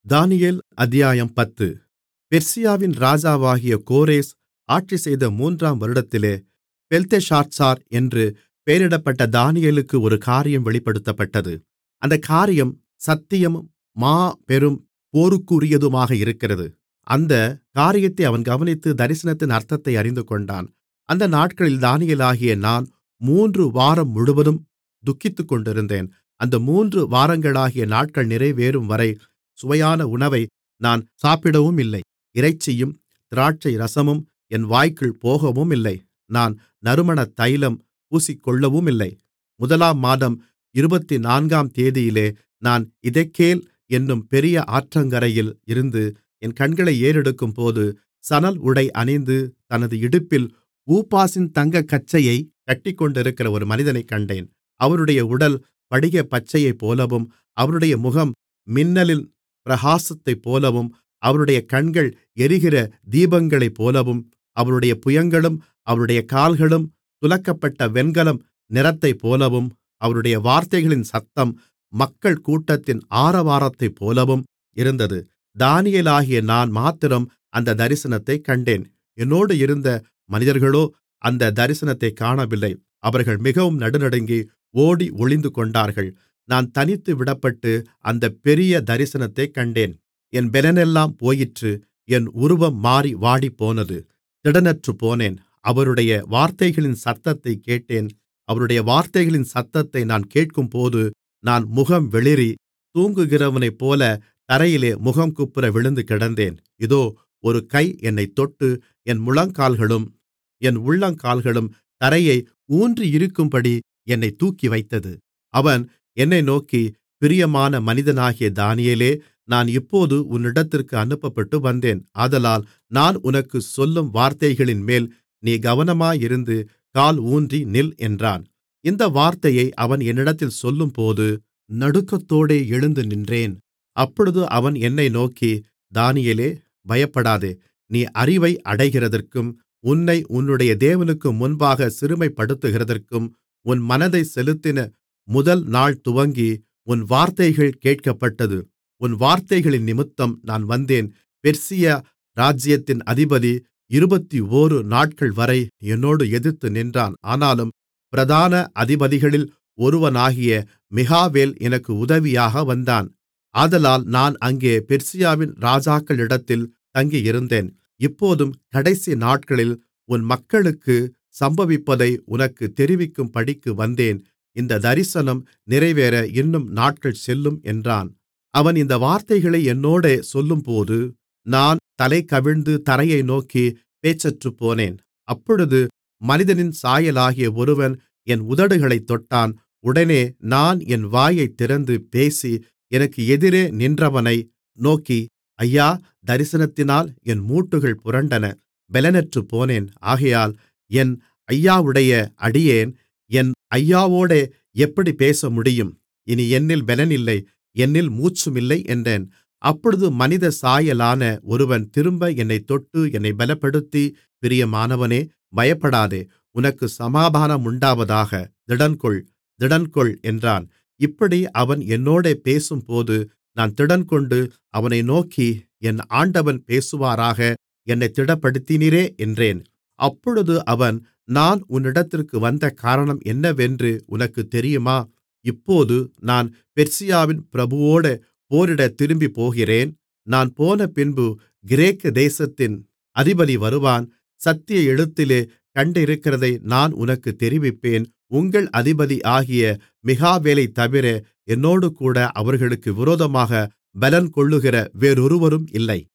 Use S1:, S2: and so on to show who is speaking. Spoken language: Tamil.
S1: தானியேல் அத்தியாயம் பத்து பெர்சியாவின் ராஜாவாகிய கோரேஸ் ஆட்சிசெய்த மூன்றாம் வருடத்திலே பெல்தெஷாத்சார் என்று பெயரிடப்பட்ட தானியேலுக்கு ஒரு காரியம் வெளிப்படுத்தப்பட்டது அந்தக் காரியம் சத்தியமும் மாபெரும் போருக்குரியதுமாக இருக்கிறது அந்தக் காரியத்தை அவன் கவனித்து தரிசனத்தின் அர்த்தத்தை அறிந்துகொண்டான் அந்த நாட்களில் தானியேலாகிய நான் மூன்று வாரம் முழுவதும் துக்கித்துக்கொண்டிருந்தேன் அந்த மூன்று வாரங்களாகிய நாட்கள் நிறைவேறும்வரை சுவையான உணவை நான் சாப்பிடவுமில்லை இறைச்சியும் திராட்சைரசமும் என் வாய்க்குள் போகவுமில்லை நான் நறுமணத் தைலம் பூசிக்கொள்ளவுமில்லை முதலாம் மாதம் இருபத்துநான்காம் தேதியிலே நான் இதெக்கேல் என்னும் பெரிய ஆற்றங்கரையில் இருந்து என் கண்களை ஏறெடுக்கும்போது சணல் உடை அணிந்து தனது இடுப்பில் ஊப்பாசின் தங்கக் கச்சையைக் கட்டிக்கொண்டிருக்கிற ஒரு மனிதனைக் கண்டேன் அவருடைய உடல் படிகப்பச்சையைப்போலவும் அவருடைய முகம் மின்னலின் பிரகாசத்தைப்போலவும் அவருடைய கண்கள் எரிகிற தீபங்களைப்போலவும் அவருடைய புயங்களும் அவருடைய கால்களும் துலக்கப்பட்ட வெண்கலம் நிறத்தைப்போலவும் அவருடைய வார்த்தைகளின் சத்தம் மக்கள் கூட்டத்தின் ஆரவாரத்தைப்போலவும் இருந்தது தானியேலாகிய நான் மாத்திரம் அந்த தரிசனத்தைக் கண்டேன் என்னோடு இருந்த மனிதர்களோ அந்த தரிசனத்தைக் காணவில்லை அவர்கள் மிகவும் நடுநடுங்கி ஓடி ஒளிந்துகொண்டார்கள் நான் தனித்து விடப்பட்டு அந்தப் பெரிய தரிசனத்தைக் கண்டேன் என் பெலனெல்லாம் போயிற்று என் உருவம் மாறி வாடிப்போனது திடனற்றுப்போனேன் அவருடைய வார்த்தைகளின் சத்தத்தைக் கேட்டேன் அவருடைய வார்த்தைகளின் சத்தத்தை நான் கேட்கும்போது நான் முகம் வெளிறி தூங்குகிறவனைப்போல தரையிலே முகங்குப்புற விழுந்து கிடந்தேன் இதோ ஒரு கை என்னைத் தொட்டு என் முழங்கால்களும் என் உள்ளங்கால்களும் தரையை ஊன்றியிருக்கும்படி என்னைத் தூக்கிவைத்தது அவன் என்னை நோக்கி பிரியமான மனிதனாகிய தானியேலே நான் இப்போது உன்னிடத்திற்கு அனுப்பப்பட்டு வந்தேன் ஆதலால் நான் உனக்குச் சொல்லும் வார்த்தைகளின்மேல் நீ கவனமாயிருந்து கால் ஊன்றி நில் என்றான் இந்த வார்த்தையை அவன் என்னிடத்தில் சொல்லும்போது நடுக்கத்தோடே எழுந்து நின்றேன் அப்பொழுது அவன் என்னை நோக்கி தானியேலே பயப்படாதே நீ அறிவை அடைகிறதற்கும் உன்னை உன்னுடைய தேவனுக்கு முன்பாக சிறுமைப்படுத்துகிறதற்கும் உன் மனதைச் செலுத்தின முதல் நாள் துவங்கி உன் வார்த்தைகள் கேட்கப்பட்டது உன் வார்த்தைகளினிமித்தம் நான் வந்தேன் பெர்சியா ராஜ்ஜியத்தின் அதிபதி இருபத்தோரு நாட்கள்வரை என்னோடு எதிர்த்து நின்றான் ஆனாலும் பிரதான அதிபதிகளில் ஒருவனாகிய மிகாவேல் எனக்கு உதவியாக வந்தான் ஆதலால் நான் அங்கே பெர்சியாவின் ராஜாக்களிடத்தில் தங்கியிருந்தேன் இப்போதும் கடைசி நாட்களில் உன் மக்களுக்கு சம்பவிப்பதை உனக்குத் தெரிவிக்கும்படிக்கு வந்தேன் இந்த தரிசனம் நிறைவேற இன்னும் நாட்கள் செல்லும் என்றான் அவன் இந்த வார்த்தைகளை என்னோடே சொல்லும்போது நான் தலைகவிழ்ந்து தரையை நோக்கி பேச்சற்றுப்போனேன் அப்பொழுது மனிதனின் சாயலாகிய ஒருவன் என் உதடுகளைத் தொட்டான் உடனே நான் என் வாயைத் திறந்து பேசி எனக்கு எதிரே நின்றவனை நோக்கி ஐயா தரிசனத்தினால் என் மூட்டுகள் புரண்டன பெலனற்றுப்போனேன் ஆகையால் என் ஐயாவுடைய அடியேன் என் ஐயாவோடே எப்படி பேசமுடியும் இனி என்னில் பெலனில்லை என்னில் மூச்சுமில்லை என்றேன் அப்பொழுது மனித சாயலான ஒருவன் திரும்ப என்னைத் தொட்டு என்னை பலப்படுத்தி பிரியமானவனே பயப்படாதே உனக்கு சமாதானமுண்டாவதாக திடன்கொள் திடன்கொள் என்றான் இப்படி அவன் என்னோடே பேசும்போது நான் திடன்கொண்டு அவனை நோக்கி என் ஆண்டவன் பேசுவாராக என்னைத் திடப்படுத்தினீரே என்றேன் அப்பொழுது அவன் நான் உன்னிடத்திற்கு வந்த காரணம் என்னவென்று உனக்குத் தெரியுமா இப்போது நான் பெர்சியாவின் பிரபுவோடே போரிடத் திரும்பிப் போகிறேன் நான் போனபின்பு கிரேக்கு தேசத்தின் அதிபதி வருவான் சத்திய எழுத்திலே கண்டிருக்கிறதை நான் உனக்குத் தெரிவிப்பேன் உங்கள் அதிபதியாகிய மிகாவேலைத் தவிர என்னோடுகூட அவர்களுக்கு விரோதமாக பலங்கொள்ளுகிற வேறொருவரும் இல்லை